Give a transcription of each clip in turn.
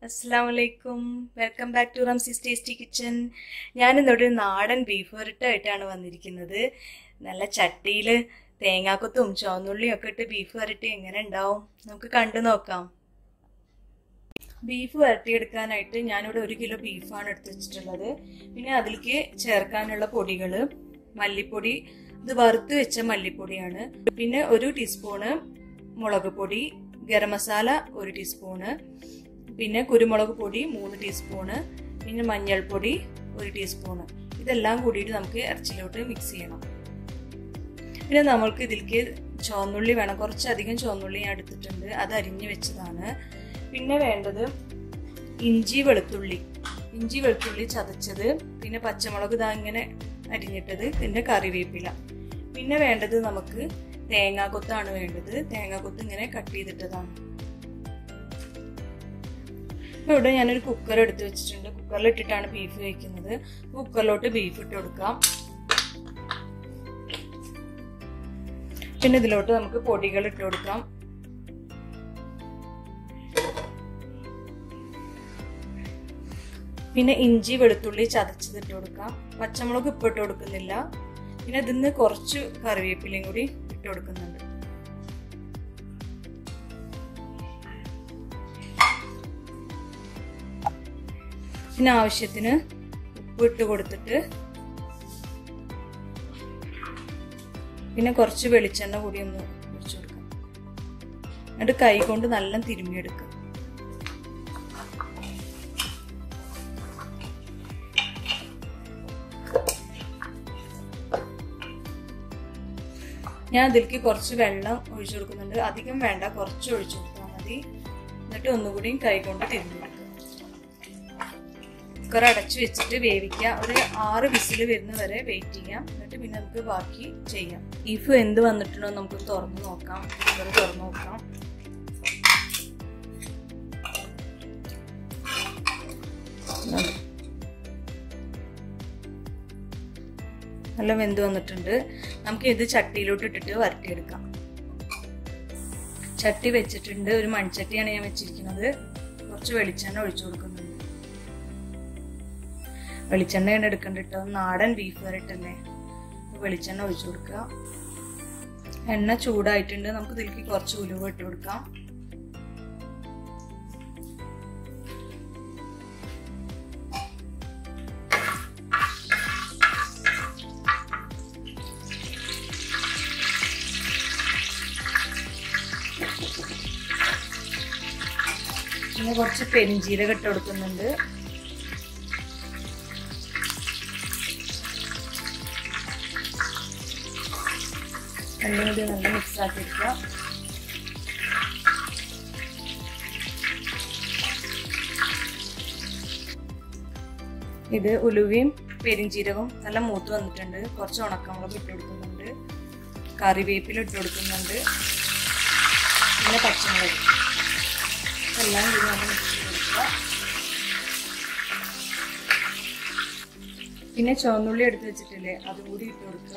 അസ്സാം വലൈക്കും welcome back to Ramsis tasty kitchen ഞാനിന്നൊരു നാടൻ ബീഫ് വരട്ടായിട്ടാണ് വന്നിരിക്കുന്നത് നല്ല ചട്ടിയിൽ തേങ്ങാക്കൊത്തും ചുവന്നുള്ളിയും ഒക്കെ ഇട്ട് ബീഫ് വരട്ടി എങ്ങനെ ഉണ്ടാവും നമുക്ക് കണ്ടു നോക്കാം ബീഫ് വരട്ടിയെടുക്കാനായിട്ട് ഞാനിവിടെ ഒരു കിലോ ബീഫാണ് എടുത്ത് വെച്ചിട്ടുള്ളത് പിന്നെ അതിലേക്ക് ചേർക്കാനുള്ള പൊടികൾ മല്ലിപ്പൊടി ഇത് വറുത്ത് വെച്ച മല്ലിപ്പൊടിയാണ് പിന്നെ ഒരു ടീസ്പൂണ് മുളക് പൊടി ഗരം മസാല ഒരു ടീസ്പൂണ് പിന്നെ കുരുമുളക് പൊടി മൂന്ന് ടീസ്പൂണ് പിന്നെ മഞ്ഞൾപ്പൊടി ഒരു ടീസ്പൂണ് ഇതെല്ലാം കൂടിയിട്ട് നമുക്ക് ഇറച്ചിലോട്ട് മിക്സ് ചെയ്യണം പിന്നെ നമ്മൾക്ക് ഇതിലേക്ക് ചുവന്നുള്ളി വേണം കുറച്ചധികം ചുവന്നുള്ളി ഞാൻ എടുത്തിട്ടുണ്ട് അത് അരിഞ്ഞു വെച്ചതാണ് പിന്നെ വേണ്ടത് ഇഞ്ചി വെളുത്തുള്ളി ഇഞ്ചി വെളുത്തുള്ളി ചതച്ചത് പിന്നെ പച്ചമുളക് ഇതാ ഇങ്ങനെ അരിഞ്ഞിട്ടത് പിന്നെ കറിവേപ്പില പിന്നെ വേണ്ടത് നമുക്ക് തേങ്ങാക്കൊത്താണ് വേണ്ടത് തേങ്ങാക്കൊത്ത് ഇങ്ങനെ കട്ട് ചെയ്തിട്ടതാണ് അപ്പോൾ ഇവിടെ ഞാനൊരു കുക്കർ എടുത്ത് വെച്ചിട്ടുണ്ട് കുക്കറിൽ ഇട്ടിട്ടാണ് ബീഫ് കഴിക്കുന്നത് കുക്കറിലോട്ട് ബീഫ് ഇട്ട് കൊടുക്കാം പിന്നെ ഇതിലോട്ട് നമുക്ക് പൊടികൾ ഇട്ട് കൊടുക്കാം പിന്നെ ഇഞ്ചി വെളുത്തുള്ളി ചതച്ചത് ഇട്ട് കൊടുക്കാം പച്ചമുളക് ഇപ്പം ഇട്ട് കൊടുക്കുന്നില്ല പിന്നെ ഇതിന്ന് കുറച്ച് കറിവേപ്പിലയും കൂടി ഇട്ട് കൊടുക്കുന്നുണ്ട് പിന്നെ ആവശ്യത്തിന് ഉപ്പ് ഇട്ട് കൊടുത്തിട്ട് പിന്നെ കുറച്ച് വെളിച്ചെണ്ണ കൂടി ഒന്ന് ഒഴിച്ചു കൊടുക്കാം എന്നിട്ട് കൈ കൊണ്ട് നല്ല തിരുമ്മിയെടുക്കാം ഞാൻ അതിലേക്ക് കുറച്ച് വെള്ളം ഒഴിച്ചു കൊടുക്കുന്നുണ്ട് അധികം വേണ്ട കുറച്ച് ഒഴിച്ചു കൊടുത്താൽ മതി എന്നിട്ട് ഒന്നുകൂടിയും കൈ കൊണ്ട് തിരുമ്മിയെടുക്കുക കുക്കർ അടച്ചു വെച്ചിട്ട് വേവിക്കുക ഒരു ആറ് വിസിൽ വരുന്ന വരെ വെയിറ്റ് ചെയ്യാം എന്നിട്ട് പിന്നെ നമുക്ക് ബാക്കി ചെയ്യാം ബീഫ് എന്ത് വന്നിട്ടുണ്ടോ നമുക്ക് തുറന്ന് നോക്കാം കുക്കർ തുറന്ന് നോക്കാം നല്ല വെന്ത് വന്നിട്ടുണ്ട് നമുക്ക് ഇത് ചട്ടിയിലോട്ട് ഇട്ടിട്ട് വരട്ടിയെടുക്കാം ചട്ടി വെച്ചിട്ടുണ്ട് ഒരു മൺചട്ടിയാണ് ഞാൻ വെച്ചിരിക്കുന്നത് കുറച്ച് വെളിച്ചെണ്ണ ഒഴിച്ചു കൊടുക്കുന്നുണ്ട് വെളിച്ചെണ്ണയാണ് എടുക്കേണ്ടത് കേട്ടോ നാടൻ ബീഫ് വരട്ടല്ലേ വെളിച്ചെണ്ണ ഒഴിച്ചു കൊടുക്കുക എണ്ണ ചൂടായിട്ടുണ്ട് നമുക്ക് ഇതിലേക്ക് കുറച്ച് ഉലുവ ഇട്ട് കൊടുക്കാം പിന്നെ കുറച്ച് പെരിഞ്ചീരകം ഇട്ട് കൊടുക്കുന്നുണ്ട് രണ്ടും കൂടി നല്ല മിക്സ് ആക്കി എടുക്കുക ഇത് ഉലുവയും പെരിഞ്ചീരകവും നല്ല മൂത്ത് വന്നിട്ടുണ്ട് കുറച്ച് ഉണക്കമുളക് ഇട്ട് കൊടുക്കുന്നുണ്ട് കറിവേപ്പില ഇട്ട് കൊടുക്കുന്നുണ്ട് പിന്നെ പച്ചമുളക് എല്ലാം കൂടി നമ്മൾ മിക്സ് ചെയ്ത് കൊടുക്കുക പിന്നെ ചുവന്നുള്ളി എടുത്ത് വെച്ചിട്ടില്ലേ അതും കൂടി ഇട്ട് കൊടുക്കുക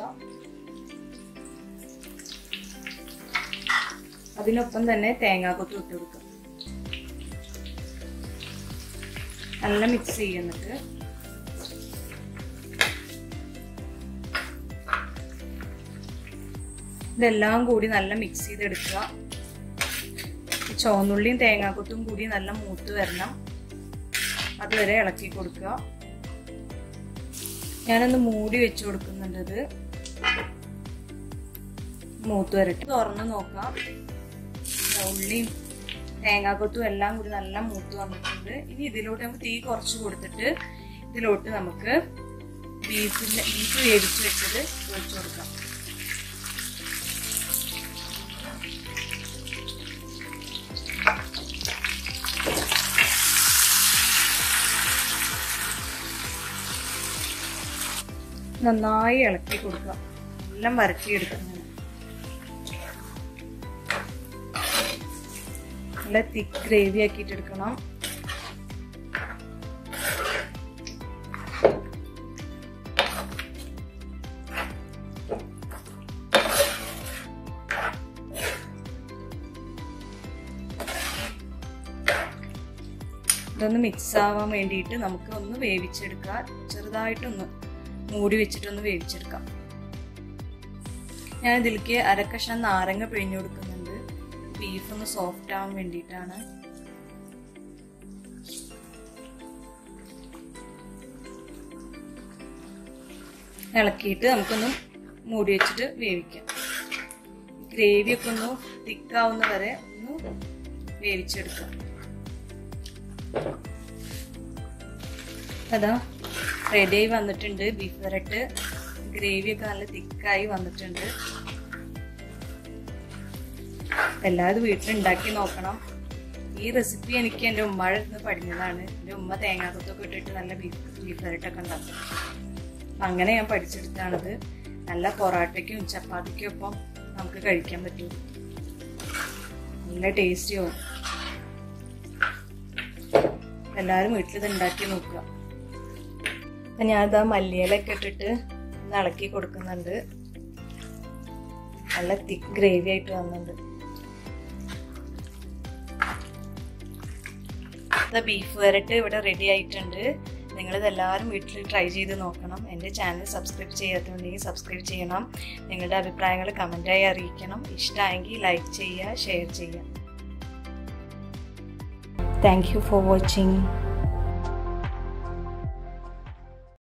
അതിനൊപ്പം തന്നെ തേങ്ങാക്കൊത്ത് ഇട്ട് കൊടുക്കുക നല്ല മിക്സ് ചെയ്യുന്നിട്ട് ഇതെല്ലാം കൂടി നല്ല മിക്സ് ചെയ്തെടുക്കുക ചുവന്നുള്ളിയും തേങ്ങാക്കൊത്തും കൂടി നല്ല മൂത്ത് വരണം അതുവരെ ഇളക്കി കൊടുക്കുക ഞാനൊന്ന് മൂടി വെച്ച് കൊടുക്കുന്നുണ്ട് ഇത് മൂത്ത് വരട്ടെ തുറന്ന് നോക്കാം ഉള്ളിയും തേങ്ങാക്കൊത്തും എല്ലാം കൂടി നല്ല മൂത്ത് വന്നിട്ടുണ്ട് ഇനി ഇതിലോട്ട് നമുക്ക് തീ കുറച്ച് കൊടുത്തിട്ട് ഇതിലോട്ട് നമുക്ക് ബീഫിന്റെ ബീഫ് വേവിച്ച് വെച്ചത് ഒഴിച്ചു കൊടുക്കാം നന്നായി ഇളക്കി കൊടുക്കുക എല്ലാം വരട്ടിയെടുക്കുന്നത് നല്ല തിക്ക് ഗ്രേവി ആക്കിയിട്ട് എടുക്കണം ഇത് ഇതൊന്ന് മിക്സ് ആവാൻ വേണ്ടിയിട്ട് നമുക്ക് ഒന്ന് വേവിച്ചെടുക്കാം ചെറുതായിട്ടൊന്ന് മൂടി വെച്ചിട്ടൊന്ന് വേവിച്ചെടുക്കാം ഞാൻ ഇതിലേക്ക് അരക്കഷ്ണം നാരങ്ങ പിഴിഞ്ഞു കൊടുക്കുന്നുണ്ട് ബീഫ് ഒന്ന് സോഫ്റ്റ് ആവാൻ വേണ്ടിയിട്ടാണ് ഇളക്കിയിട്ട് നമുക്കൊന്ന് മൂടി വെച്ചിട്ട് വേവിക്കാം ഗ്രേവി ഒക്കെ ഒന്ന് തിക്കാവുന്ന വരെ ഒന്ന് വേവിച്ചെടുക്കാം അതാ റെഡിയായി വന്നിട്ടുണ്ട് ബീഫ് വരട്ട് ഗ്രേവി ഒക്കെ നല്ല തിക്കായി വന്നിട്ടുണ്ട് എല്ലാവരും വീട്ടിലുണ്ടാക്കി നോക്കണം ഈ റെസിപ്പി എനിക്ക് എൻ്റെ ഉമ്മയുടെ അടുത്ത് പഠിഞ്ഞതാണ് എൻ്റെ ഉമ്മ തേങ്ങാക്കൊത്തൊക്കെ ഇട്ടിട്ട് നല്ല ബീഫ് ബീഫ് വരട്ടൊക്കെ ഉണ്ടാക്കും അങ്ങനെ ഞാൻ പഠിച്ചെടുത്താണത് നല്ല പൊറാട്ടയ്ക്കും ചപ്പാത്തിക്കും ഒപ്പം നമുക്ക് കഴിക്കാൻ പറ്റും നല്ല ടേസ്റ്റിയും എല്ലാവരും വീട്ടിൽ ഇത് ഉണ്ടാക്കി നോക്കുക അപ്പം ഞാനിതാ മല്ലിയിലൊക്കെ ഇട്ടിട്ട് ഒന്ന് ഇളക്കി കൊടുക്കുന്നുണ്ട് നല്ല തിക്ക് ഗ്രേവി ആയിട്ട് വന്നിട്ടുണ്ട് ബീഫ് വരട്ട് ഇവിടെ റെഡി ആയിട്ടുണ്ട് നിങ്ങളിതെല്ലാവരും വീട്ടിൽ ട്രൈ ചെയ്ത് നോക്കണം എൻ്റെ ചാനൽ സബ്സ്ക്രൈബ് ചെയ്യാത്തതുണ്ടെങ്കിൽ സബ്സ്ക്രൈബ് ചെയ്യണം നിങ്ങളുടെ അഭിപ്രായങ്ങൾ കമൻറ്റായി അറിയിക്കണം ഇഷ്ടമായെങ്കിൽ ലൈക്ക് ചെയ്യുക ഷെയർ ചെയ്യുക താങ്ക് യു ഫോർ വാച്ചിങ്